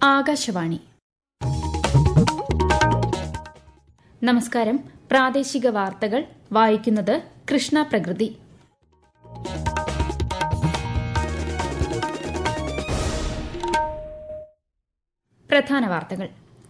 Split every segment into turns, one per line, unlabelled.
ആകാശവാണി നമസ്കാരം പ്രാദേശിക വാർത്തകൾ വായിക്കുന്നത് കൃഷ്ണ പ്രകൃതി പ്രധാന വാർത്തകൾ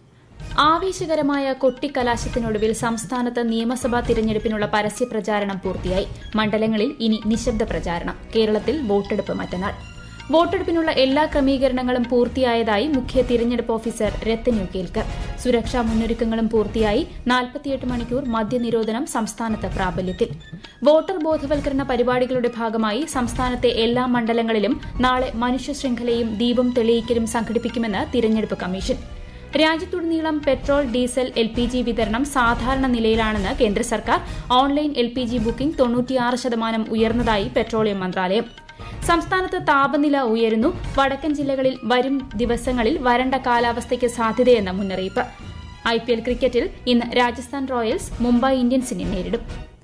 ആവേശകരമായ കൊട്ടിക്കലാശത്തിനൊടുവിൽ സംസ്ഥാനത്ത് നിയമസഭാ തിരഞ്ഞെടുപ്പിനുള്ള പരസ്യപ്രചാരണം പൂർത്തിയായി മണ്ഡലങ്ങളിൽ ഇനി നിശബ്ദ പ്രചാരണം കേരളത്തിൽ വോട്ടെടുപ്പ് മറ്റന്നാൾ വോട്ടെടുപ്പിനുള്ള എല്ലാ ക്രമീകരണങ്ങളും പൂർത്തിയായതായി മുഖ്യ തിരഞ്ഞെടുപ്പ് ഓഫീസർ രത്തൻ യു കേൽക്കർ സുരക്ഷാ മുന്നൊരുക്കങ്ങളും പൂർത്തിയായി നാൽപ്പത്തിയെട്ട് മണിക്കൂർ മദ്യനിരോധനം സംസ്ഥാനത്ത് പ്രാബല്യത്തിൽ വോട്ടർ ബോധവൽക്കരണ പരിപാടികളുടെ ഭാഗമായി സംസ്ഥാനത്തെ എല്ലാ മണ്ഡലങ്ങളിലും നാളെ മനുഷ്യ ശൃംഖലയും ദീപം തെളിയിക്കലും സംഘടിപ്പിക്കുമെന്ന് തിരഞ്ഞെടുപ്പ് കമ്മീഷൻ രാജ്യത്തുടനീളം petrol diesel L P G വിതരണം സാധാരണ നിലയിലാണെന്ന് കേന്ദ്ര സർക്കാർ online L P G booking തൊണ്ണൂറ്റിയാറ് ശതമാനം ഉയർന്നതായി പെട്രോളിയം മന്ത്രാലയം സംസ്ഥാനത്ത് താപനില ഉയരുന്നു വടക്കൻ ജില്ലകളിൽ വരും ദിവസങ്ങളിൽ വരണ്ട കാലാവസ്ഥയ്ക്ക് സാധ്യതയെന്ന മുന്നറിയിപ്പ് ഐപിഎൽ ക്രിക്കറ്റിൽ ഇന്ന് രാജസ്ഥാൻ റോയൽസ് മുംബൈ ഇന്ത്യൻസിനെ നേരിടും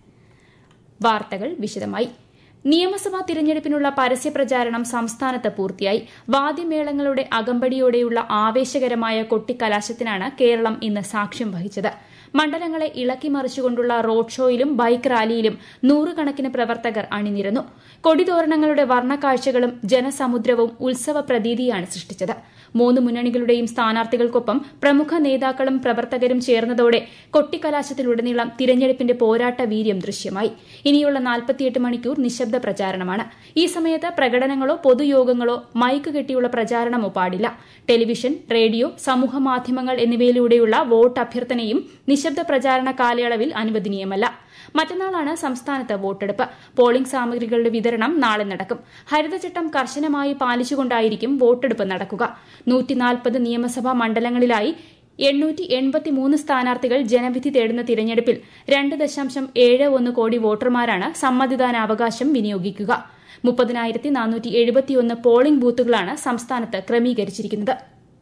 വാർത്തകൾ വിശദമായി നിയമസഭാ തിരഞ്ഞെടുപ്പിനുള്ള പരസ്യപ്രചാരണം സംസ്ഥാനത്ത് പൂർത്തിയായി വാദ്യമേളങ്ങളുടെ അകമ്പടിയോടെയുള്ള ആവേശകരമായ കൊട്ടിക്കലാശത്തിനാണ് കേരളം ഇന്ന് സാക്ഷ്യം വഹിച്ചത് മണ്ഡലങ്ങളെ ഇളക്കിമറിച്ചുകൊണ്ടുള്ള റോഡ് ഷോയിലും ബൈക്ക് റാലിയിലും നൂറുകണക്കിന് പ്രവർത്തകർ അണിനിരന്നു കൊടിതോരണങ്ങളുടെ വർണ്ണക്കാഴ്ചകളും ജനസമുദ്രവും ഉത്സവ പ്രതീതിയാണ് സൃഷ്ടിച്ചത് മൂന്ന് മുന്നണികളുടെയും സ്ഥാനാർത്ഥികൾക്കൊപ്പം പ്രമുഖ നേതാക്കളും പ്രവർത്തകരും ചേർന്നതോടെ കൊട്ടിക്കലാശത്തിലുടനീളം തിരഞ്ഞെടുപ്പിന്റെ പോരാട്ട വീര്യം ദൃശ്യമായി ഇനിയുള്ള നാൽപ്പത്തിയെട്ട് മണിക്കൂർ നിശബ്ദ പ്രചാരണമാണ് ഈ സമയത്ത് പ്രകടനങ്ങളോ പൊതുയോഗങ്ങളോ മൈക്ക് കെട്ടിയുള്ള പ്രചാരണമോ പാടില്ല ടെലിവിഷൻ റേഡിയോ സമൂഹമാധ്യമങ്ങൾ എന്നിവയിലൂടെയുള്ള വോട്ട് അഭ്യർത്ഥനയും നിശബ്ദ പ്രചാരണ കാലയളവിൽ അനുവദനീയമല്ല മറ്റന്നാളാണ് സംസ്ഥാനത്ത് വോട്ടെടുപ്പ് പോളിംഗ് സാമഗ്രികളുടെ വിതരണം നാളെ നടക്കും ഹരിതചട്ടം കർശനമായി പാലിച്ചുകൊണ്ടായിരിക്കും വോട്ടെടുപ്പ് നടക്കുക നൂറ്റിനാൽപ്പത് നിയമസഭാ മണ്ഡലങ്ങളിലായി എണ്ണൂറ്റി എൺപത്തിമൂന്ന് സ്ഥാനാർത്ഥികൾ ജനവിധി തേടുന്ന തിരഞ്ഞെടുപ്പിൽ രണ്ട് ദശാംശം ഏഴ് ഒന്ന് കോടി വോട്ടർമാരാണ് സമ്മതിദാനാവകാശം വിനിയോഗിക്കുക മുപ്പതിനായിരത്തി നാനൂറ്റി എഴുപത്തിയൊന്ന് പോളിംഗ് ബൂത്തുകളാണ് സംസ്ഥാനത്ത് ക്രമീകരിച്ചിരിക്കുന്നത്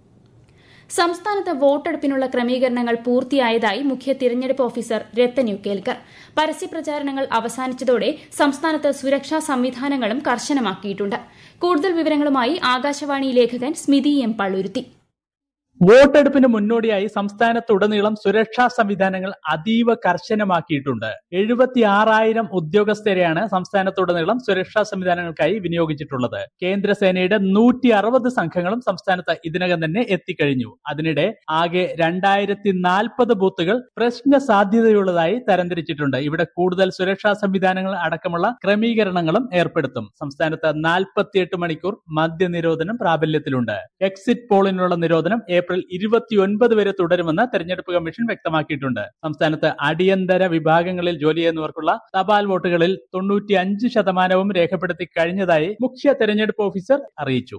സംസ്ഥാനത്ത് വോട്ടെടുപ്പിനുള്ള ക്രമീകരണങ്ങൾ പൂർത്തിയായതായി മുഖ്യ തിരഞ്ഞെടുപ്പ് ഓഫീസർ രത്തൻ യു കേൽക്കർ പരസ്യപ്രചാരണങ്ങൾ അവസാനിച്ചതോടെ സംസ്ഥാനത്ത് സുരക്ഷാ സംവിധാനങ്ങളും കർശനമാക്കിയിട്ടുണ്ട് കൂടുതൽ വിവരങ്ങളുമായി ആകാശവാണി ലേഖകൻ സ്മിതി എം പള്ളുരുത്തി
വോട്ടെടുപ്പിന് മുന്നോടിയായി സംസ്ഥാനത്തുടനീളം സുരക്ഷാ സംവിധാനങ്ങൾ അതീവ കർശനമാക്കിയിട്ടുണ്ട് എഴുപത്തി ആറായിരം ഉദ്യോഗസ്ഥരെയാണ് സംസ്ഥാനത്തുടനീളം സുരക്ഷാ സംവിധാനങ്ങൾക്കായി വിനിയോഗിച്ചിട്ടുള്ളത് കേന്ദ്രസേനയുടെ നൂറ്റി അറുപത് സംഘങ്ങളും സംസ്ഥാനത്ത് ഇതിനകം തന്നെ എത്തിക്കഴിഞ്ഞു അതിനിടെ ആകെ രണ്ടായിരത്തി നാൽപ്പത് ബൂത്തുകൾ പ്രശ്ന സാധ്യതയുള്ളതായി തരംതിരിച്ചിട്ടുണ്ട് ഇവിടെ കൂടുതൽ സുരക്ഷാ സംവിധാനങ്ങൾ അടക്കമുള്ള ക്രമീകരണങ്ങളും ഏർപ്പെടുത്തും സംസ്ഥാനത്ത് നാൽപ്പത്തിയെട്ട് മണിക്കൂർ മദ്യനിരോധനം പ്രാബല്യത്തിലുണ്ട് എക്സിറ്റ് പോളിനുള്ള നിരോധനം ഏപ്രിൽ ഇരുപത്തിയൊൻപത് വരെ തുടരുമെന്ന് തെരഞ്ഞെടുപ്പ് കമ്മീഷൻ വ്യക്തമാക്കിയിട്ടുണ്ട് സംസ്ഥാനത്ത് അടിയന്തര വിഭാഗങ്ങളിൽ ജോലി ചെയ്യുന്നവർക്കുള്ള തപാൽ വോട്ടുകളിൽ തൊണ്ണൂറ്റി അഞ്ച് ശതമാനവും രേഖപ്പെടുത്തി കഴിഞ്ഞതായി മുഖ്യ തെരഞ്ഞെടുപ്പ് ഓഫീസർ അറിയിച്ചു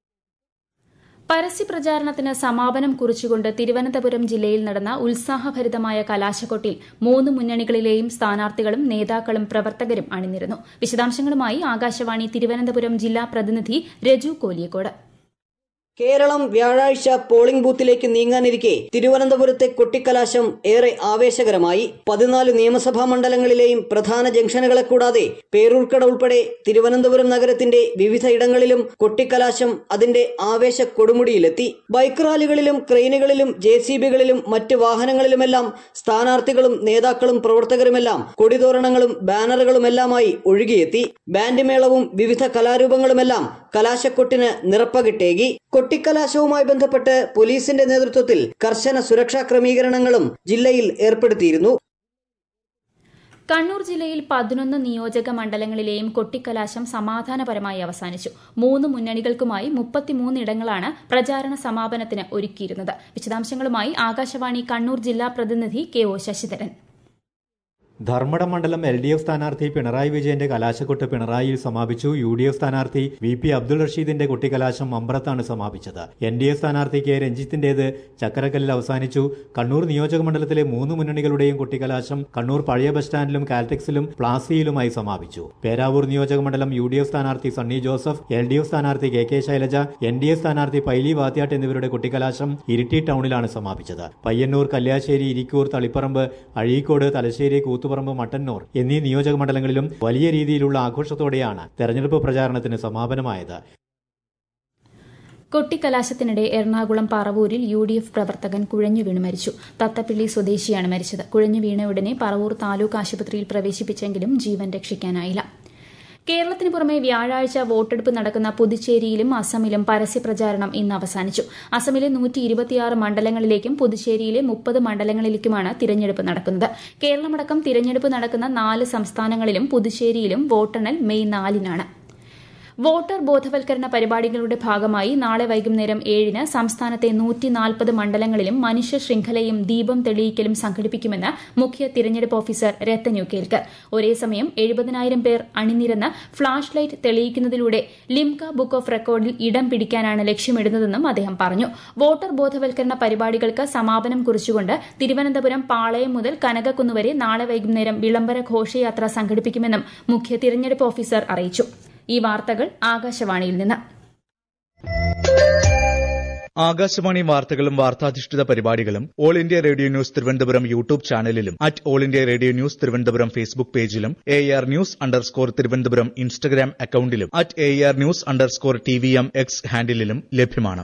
പരസ്യപ്രചാരണത്തിന് സമാപനം കുറിച്ചുകൊണ്ട് തിരുവനന്തപുരം ജില്ലയിൽ നടന്ന ഉത്സാഹഭരിതമായ കലാശക്കൊട്ടിൽ മൂന്ന് മുന്നണികളിലെയും സ്ഥാനാർത്ഥികളും നേതാക്കളും പ്രവർത്തകരും അണിനിരന്നു വിശദാംശങ്ങളുമായി ആകാശവാണി തിരുവനന്തപുരം ജില്ലാ പ്രതിനിധി രജു കോലിയക്കോട്
കേരളം വ്യാഴാഴ്ച പോളിംഗ് ബൂത്തിലേക്ക് നീങ്ങാനിരിക്കെ തിരുവനന്തപുരത്തെ കൊട്ടിക്കലാശം ഏറെ ആവേശകരമായി പതിനാല് നിയമസഭാ മണ്ഡലങ്ങളിലെയും പ്രധാന ജംഗ്ഷനുകളെ കൂടാതെ പേരൂർക്കട ഉൾപ്പെടെ തിരുവനന്തപുരം നഗരത്തിന്റെ വിവിധ ഇടങ്ങളിലും കൊട്ടിക്കലാശം അതിന്റെ ആവേശ കൊടുമുടിയിലെത്തി ബൈക്ക് റാലികളിലും ക്രെയിനുകളിലും ജെ സി ബികളിലും മറ്റ് വാഹനങ്ങളിലുമെല്ലാം സ്ഥാനാർത്ഥികളും നേതാക്കളും പ്രവർത്തകരുമെല്ലാം കൊടിതോരണങ്ങളും ബാനറുകളുമെല്ലാമായി ഒഴുകിയെത്തി ബാൻഡ് മേളവും വിവിധ കലാരൂപങ്ങളുമെല്ലാം കലാശക്കൊട്ടിന് നിറപ്പകിട്ടേകി കൊട്ടിക്കലാശവുമായി ബന്ധപ്പെട്ട് പോലീസിന്റെ നേതൃത്വത്തിൽ കർശന സുരക്ഷാ ക്രമീകരണങ്ങളും ജില്ലയിൽ ഏർപ്പെടുത്തിയിരുന്നു
കണ്ണൂർ ജില്ലയിൽ പതിനൊന്ന് നിയോജക മണ്ഡലങ്ങളിലെയും കൊട്ടിക്കലാശം സമാധാനപരമായി അവസാനിച്ചു മൂന്ന് മുന്നണികൾക്കുമായി മുപ്പത്തിമൂന്നിടങ്ങളാണ് പ്രചാരണ സമാപനത്തിന് ഒരുക്കിയിരുന്നത് വിശദാംശങ്ങളുമായി ആകാശവാണി കണ്ണൂർ ജില്ലാ പ്രതിനിധി കെ ഒ ശശിധരൻ
ധർമ്മടം മണ്ഡലം എൽ ഡി എഫ് സ്ഥാനാർത്ഥി പിണറായി വിജയന്റെ കലാശക്കൊട്ട് പിണറായിയിൽ സമാപിച്ചു യു ഡി എഫ് സ്ഥാനാർത്ഥി വി പി അബ്ദുൾ റഷീദിന്റെ കൊട്ടിക്കലാശം മമ്പ്രത്താണ് സമാപിച്ചത് എൻ ഡി എ സ്ഥാനാർത്ഥി കെ രഞ്ജിത്തിന്റേത് ചക്കരക്കല്ലിൽ അവസാനിച്ചു കണ്ണൂർ നിയോജക മണ്ഡലത്തിലെ മൂന്ന് മുന്നണികളുടെയും കൊട്ടിക്കലാശം കണ്ണൂർ പഴയ ബസ് സ്റ്റാൻഡിലും കാൽടെക്സിലും പ്ലാസിയിലുമായി സമാപിച്ചു പേരാവൂർ നിയോജക മണ്ഡലം യു ഡി എഫ് സ്ഥാനാർത്ഥി Sunny Joseph L D F സ്ഥാനാർത്ഥി K K Shailaja N D A സ്ഥാനാർത്ഥി പൈലി വാത്യാട്ട് എന്നിവരുടെ കൊട്ടിക്കലാശം ഇരിട്ടി ടൗണിലാണ് സമാപിച്ചത് പയ്യന്നൂർ കല്യാശ്ശേരി ഇരിക്കൂർ തളിപ്പറമ്പ് അഴീക്കോട് തലശ്ശേരി കൂത്തു കൂത്തുപറമ്പ് മട്ടന്നൂർ എന്നീ നിയോജക മണ്ഡലങ്ങളിലും വലിയ രീതിയിലുള്ള ആഘോഷത്തോടെയാണ് തെരഞ്ഞെടുപ്പ് പ്രചാരണത്തിന് സമാപനമായത്
കൊട്ടിക്കലാശത്തിനിടെ എറണാകുളം പറവൂരിൽ യു ഡി എഫ് പ്രവർത്തകൻ കുഴഞ്ഞു വീണ് മരിച്ചു തത്തപ്പിള്ളി സ്വദേശിയാണ് മരിച്ചത് കുഴഞ്ഞു വീണ ഉടനെ പറവൂർ താലൂക്ക് ആശുപത്രിയിൽ പ്രവേശിപ്പിച്ചെങ്കിലും ജീവൻ രക്ഷിക്കാനായില്ല കേരളത്തിന് പുറമെ വ്യാഴാഴ്ച വോട്ടെടുപ്പ് നടക്കുന്ന പുതുച്ചേരിയിലും അസമിലും പരസ്യപ്രചാരണം ഇന്ന് അവസാനിച്ചു അസമിലെ നൂറ്റി ഇരുപത്തിയാറ് മണ്ഡലങ്ങളിലേക്കും പുതുച്ചേരിയിലെ മുപ്പത് മണ്ഡലങ്ങളിലേക്കുമാണ് തിരഞ്ഞെടുപ്പ് നടക്കുന്നത് കേരളമടക്കം തിരഞ്ഞെടുപ്പ് നടക്കുന്ന നാല് സംസ്ഥാനങ്ങളിലും പുതുച്ചേരിയിലും വോട്ടെണ്ണൽ മെയ് നാലിനാണ് വോട്ടർ ബോധവൽക്കരണ പരിപാടികളുടെ ഭാഗമായി നാളെ വൈകുന്നേരം ഏഴിന് സംസ്ഥാനത്തെ നൂറ്റിനാൽപ്പത് മണ്ഡലങ്ങളിലും മനുഷ്യ ശൃംഖലയും ദീപം തെളിയിക്കലും സംഘടിപ്പിക്കുമെന്ന് മുഖ്യ തിരഞ്ഞെടുപ്പ് ഓഫീസർ രത്തന്യു കേൽക്കർ ഒരേസമയം എഴുപതിനായിരം പേർ അണിനിരന്ന് ഫ്ളാഷ് ലൈറ്റ് തെളിയിക്കുന്നതിലൂടെ ലിംക ബുക്ക് ഓഫ് റെക്കോർഡിൽ ഇടം പിടിക്കാനാണ് ലക്ഷ്യമിടുന്നതെന്നും അദ്ദേഹം പറഞ്ഞു വോട്ടർ ബോധവൽക്കരണ പരിപാടികൾക്ക് സമാപനം കുറിച്ചുകൊണ്ട് തിരുവനന്തപുരം പാളയം മുതൽ കനകക്കുന്ന് വരെ നാളെ വൈകുന്നേരം വിളംബര ഘോഷയാത്ര സംഘടിപ്പിക്കുമെന്നും മുഖ്യ തിരഞ്ഞെടുപ്പ് ഓഫീസർ അറിയിച്ചു ഈ വാർത്തകൾ ആകാശവാണിയിൽ നിന്ന്
ആകാശവാണി വാർത്തകളും വാർത്താധിഷ്ഠിത പരിപാടികളും all India radio news Thiruvananthapuram YouTube ചാനലിലും at all India radio news Thiruvananthapuram Facebook പേജിലും A R news underscore Thiruvananthapuram Instagram അക്കൌണ്ടിലും at A R news underscore T V M X ഹാൻഡിലും ലഭ്യമാണ്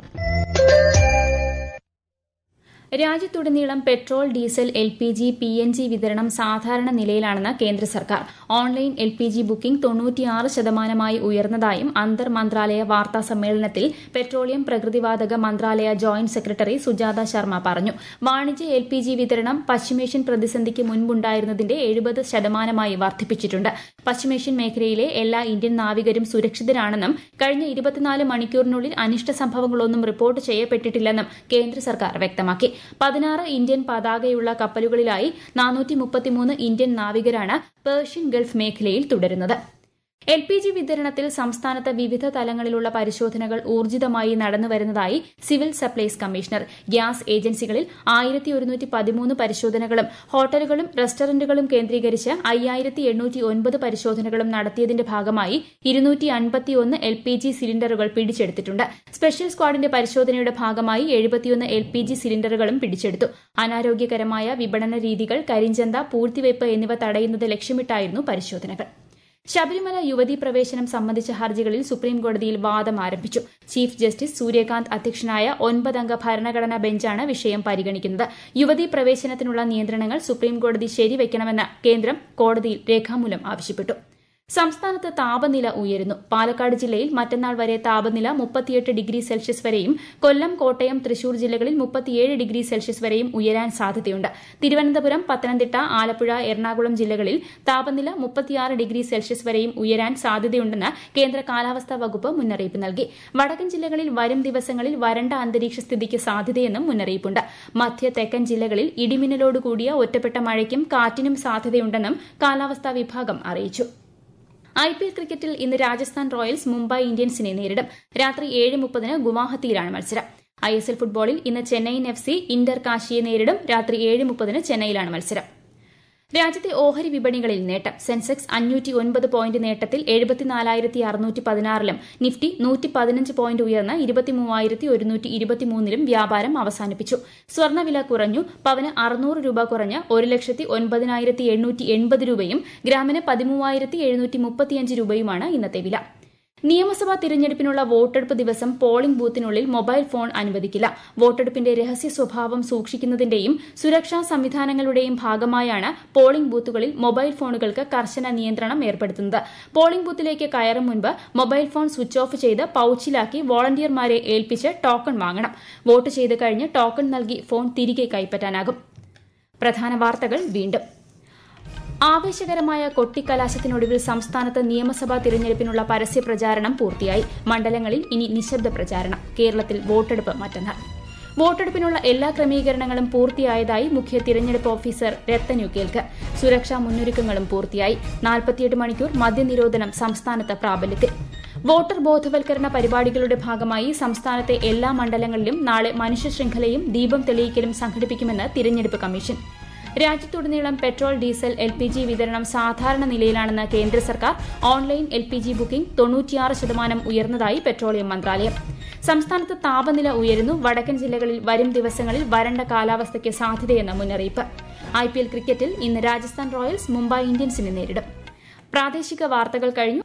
രാജ്യത്തുടനീളം petrol diesel L P G P N G വിതരണം സാധാരണ നിലയിലാണെന്ന് കേന്ദ്ര സർക്കാർ online L P G booking തൊണ്ണൂറ്റിയാറ് ശതമാനമായി ഉയർന്നതായും അന്തർ മന്ത്രാലയ വാർത്താ സമ്മേളനത്തിൽ പെട്രോളിയം പ്രകൃതിവാതക മന്ത്രാലയ ജോയിന്റ് സെക്രട്ടറി സുജാത ശർമ്മ പറഞ്ഞു വാണിജ്യ എൽ പി ജി വിതരണം പശ്ചിമേഷ്യൻ പ്രതിസന്ധിക്ക് മുൻപുണ്ടായിരുന്നതിന്റെ എഴുപത് ശതമാനമായി വർദ്ധിപ്പിച്ചിട്ടുണ്ട് പശ്ചിമേഷ്യൻ മേഖലയിലെ എല്ലാ ഇന്ത്യൻ നാവികരും സുരക്ഷിതരാണെന്നും കഴിഞ്ഞ ഇരുപത്തിനാല് മണിക്കൂറിനുള്ളിൽ അനിഷ്ട സംഭവങ്ങളൊന്നും റിപ്പോർട്ട് ചെയ്യപ്പെട്ടിട്ടില്ലെന്നും കേന്ദ്ര സർക്കാർ വ്യക്തമാക്കി പതിനാറ് ഇന്ത്യൻ പതാകയുള്ള കപ്പലുകളിലായി നാനൂറ്റി മുപ്പത്തിമൂന്ന് ഇന്ത്യൻ നാവികരാണ് പേർഷ്യൻ ഗൾഫ് മേഖലയിൽ തുടരുന്നത് എൽ പി ജി വിതരണത്തിൽ സംസ്ഥാനത്ത് വിവിധ തലങ്ങളിലുള്ള പരിശോധനകൾ ഊർജിതമായി നടന്നുവരുന്നതായി സിവിൽ സപ്ലൈസ് കമ്മീഷണർ ഗ്യാസ് ഏജൻസികളിൽ ആയിരത്തി ഒരുന്നൂറ്റി പതിമൂന്ന് പരിശോധനകളും ഹോട്ടലുകളും റെസ്റ്റോറന്റുകളും കേന്ദ്രീകരിച്ച് അയ്യായിരത്തി എണ്ണൂറ്റി ഒൻപത് പരിശോധനകളും നടത്തിയതിന്റെ ഭാഗമായി ഇരുന്നൂറ്റി അൻപത്തിയൊന്ന് എൽ പി ജി സിലിണ്ടറുകൾ പിടിച്ചെടുത്തിട്ടുണ്ട് സ്പെഷ്യൽ സ്ക്വാഡിന്റെ പരിശോധനയുടെ ഭാഗമായി എഴുപത്തിയൊന്ന് എൽ പി ജി സിലിണ്ടറുകളും പിടിച്ചെടുത്തു അനാരോഗ്യകരമായ വിപണന രീതികൾ കരിഞ്ചന്ത പൂഴ്ത്തിവയ്പ് എന്നിവ തടയുന്നത് ലക്ഷ്യമിട്ടായിരുന്നു പരിശോധനകൾ ശബരിമല യുവതീ പ്രവേശനം സംബന്ധിച്ച ഹർജികളിൽ സുപ്രീംകോടതിയിൽ വാദം ആരംഭിച്ചു ചീഫ് ജസ്റ്റിസ് സൂര്യകാന്ത് അധ്യക്ഷനായ ഒൻപതംഗ ഭരണഘടനാ ബെഞ്ചാണ് വിഷയം പരിഗണിക്കുന്നത് യുവതീ പ്രവേശനത്തിനുള്ള നിയന്ത്രണങ്ങൾ സുപ്രീംകോടതി ശരിവയ്ക്കണമെന്ന് കേന്ദ്രം കോടതിയിൽ രേഖാമൂലം ആവശ്യപ്പെട്ടു സംസ്ഥാനത്ത് താപനില ഉയരുന്നു പാലക്കാട് ജില്ലയിൽ മറ്റന്നാൾ വരെ താപനില മുപ്പത്തിയെട്ട് ഡിഗ്രി സെൽഷ്യസ് വരെയും കൊല്ലം കോട്ടയം തൃശൂർ ജില്ലകളിൽ മുപ്പത്തിയേഴ് ഡിഗ്രി സെൽഷ്യസ് വരെയും ഉയരാൻ സാധ്യതയുണ്ട് തിരുവനന്തപുരം പത്തനംതിട്ട ആലപ്പുഴ എറണാകുളം ജില്ലകളിൽ താപനില മുപ്പത്തിയാറ് ഡിഗ്രി സെൽഷ്യസ് വരെയും ഉയരാൻ സാധ്യതയുണ്ടെന്ന് കേന്ദ്ര കാലാവസ്ഥാ വകുപ്പ് മുന്നറിയിപ്പ് നൽകി വടക്കൻ ജില്ലകളിൽ വരും ദിവസങ്ങളിൽ വരണ്ട അന്തരീക്ഷ സ്ഥിതിക്ക് സാധ്യതയെന്നും മുന്നറിയിപ്പുണ്ട് മധ്യ തെക്കൻ ജില്ലകളിൽ ഇടിമിന്നലോട് കൂടിയ ഒറ്റപ്പെട്ട മഴയ്ക്കും കാറ്റിനും സാധ്യതയുണ്ടെന്നും കാലാവസ്ഥാ വിഭാഗം അറിയിച്ചു ഐ പി എൽ ക്രിക്കറ്റിൽ ഇന്ന് രാജസ്ഥാൻ റോയൽസ് മുംബൈ ഇന്ത്യൻസിനെ നേരിടും രാത്രി ഏഴ് മുപ്പതിന് ഗുവാഹത്തിയിലാണ് മത്സരം ഐ എസ് എൽ ഫുട്ബോളിൽ ഇന്ന് ചെന്നൈയിൻ എഫ് സി ഇന്റർ കാശിയെ നേരിടും രാത്രി ഏഴ് മുപ്പതിന് ചെന്നൈയിലാണ് മത്സരം രാജ്യത്തെ ഓഹരി വിപണികളിൽ നേട്ടം സെൻസെക്സ് അഞ്ഞൂറ്റി ഒൻപത് പോയിന്റ് നേട്ടത്തിൽ എഴുപത്തിനാലായിരത്തി അറുന്നൂറ്റി പതിനാറിലും നിഫ്റ്റി നൂറ്റി പതിനഞ്ച് പോയിന്റ് ഉയർന്ന് ഇരുപത്തിമൂവായിരത്തി ഒരുന്നൂറ്റി ഇരുപത്തിമൂന്നിലും വ്യാപാരം അവസാനിപ്പിച്ചു സ്വർണ്ണവില കുറഞ്ഞു പവന് അറുന്നൂറ് രൂപ കുറഞ്ഞ് ഒരു ലക്ഷത്തി ഒൻപതിനായിരത്തി എണ്ണൂറ്റി എൺപത് രൂപയും ഗ്രാമിന് പതിമൂവായിരത്തി എഴുന്നൂറ്റി മുപ്പത്തിയഞ്ച് രൂപയുമാണ് ഇന്നത്തെ വില നിയമസഭാ തിരഞ്ഞെടുപ്പിനുള്ള വോട്ടെടുപ്പ് ദിവസം പോളിംഗ് ബൂത്തിനുള്ളിൽ മൊബൈൽ ഫോൺ അനുവദിക്കില്ല വോട്ടെടുപ്പിന്റെ രഹസ്യ സ്വഭാവം സൂക്ഷിക്കുന്നതിന്റെയും സുരക്ഷാ സംവിധാനങ്ങളുടെയും ഭാഗമായാണ് പോളിംഗ് ബൂത്തുകളിൽ മൊബൈൽ ഫോണുകൾക്ക് കർശന നിയന്ത്രണം ഏർപ്പെടുത്തുന്നത് പോളിംഗ് ബൂത്തിലേക്ക് കയറും മുൻപ് മൊബൈൽ ഫോൺ സ്വിച്ച് ഓഫ് ചെയ്ത് പൌച്ചിലാക്കി വോളണ്ടിയർമാരെ ഏൽപ്പിച്ച് ടോക്കൺ വാങ്ങണം വോട്ട് ചെയ്ത് കഴിഞ്ഞ് ടോക്കൺ നൽകി ഫോൺ തിരികെ കൈപ്പറ്റാനാകും പ്രധാന വാർത്തകൾ വീണ്ടും ആവേശകരമായ കൊട്ടിക്കലാശത്തിനൊടുവിൽ സംസ്ഥാനത്ത് നിയമസഭാ തിരഞ്ഞെടുപ്പിനുള്ള പരസ്യ പ്രചാരണം പൂർത്തിയായി മണ്ഡലങ്ങളിൽ ഇനി നിശബ്ദ പ്രചാരണം കേരളത്തിൽ വോട്ടെടുപ്പ് മറ്റന്നാൾ വോട്ടെടുപ്പിനുള്ള എല്ലാ ക്രമീകരണങ്ങളും പൂർത്തിയായതായി മുഖ്യ തിരഞ്ഞെടുപ്പ് ഓഫീസർ രത്തനു കേൽക്ക് സുരക്ഷാ മുന്നൊരുക്കങ്ങളും പൂർത്തിയായി നാൽപ്പത്തിയെട്ട് മണിക്കൂർ മദ്യനിരോധനം സംസ്ഥാനത്ത് പ്രാബല്യത്തിൽ വോട്ടർ ബോധവൽക്കരണ പരിപാടികളുടെ ഭാഗമായി സംസ്ഥാനത്തെ എല്ലാ മണ്ഡലങ്ങളിലും നാളെ മനുഷ്യ ശൃംഖലയും ദീപം തെളിയിക്കലും സംഘടിപ്പിക്കുമെന്ന് തിരഞ്ഞെടുപ്പ് കമ്മീഷൻ രാജ്യത്തുടനീളം petrol diesel L P G വിതരണം സാധാരണ നിലയിലാണെന്ന് കേന്ദ്ര സർക്കാർ online L P G booking തൊണ്ണൂറ്റിയാറ് ശതമാനം ഉയർന്നതായി പെട്രോളിയം മന്ത്രാലയം സംസ്ഥാനത്ത് താപനില ഉയരുന്നു വടക്കൻ ജില്ലകളിൽ വരും ദിവസങ്ങളിൽ വരണ്ട കാലാവസ്ഥയ്ക്ക് സാധ്യതയെന്ന മുന്നറിയിപ്പ് ഐ പി എൽ ക്രിക്കറ്റിൽ ഇന്ന് രാജസ്ഥാൻ റോയൽസ് മുംബൈ ഇന്ത്യൻസിനെ നേരിടും പ്രാദേശിക വാർത്തകൾ കഴിഞ്ഞു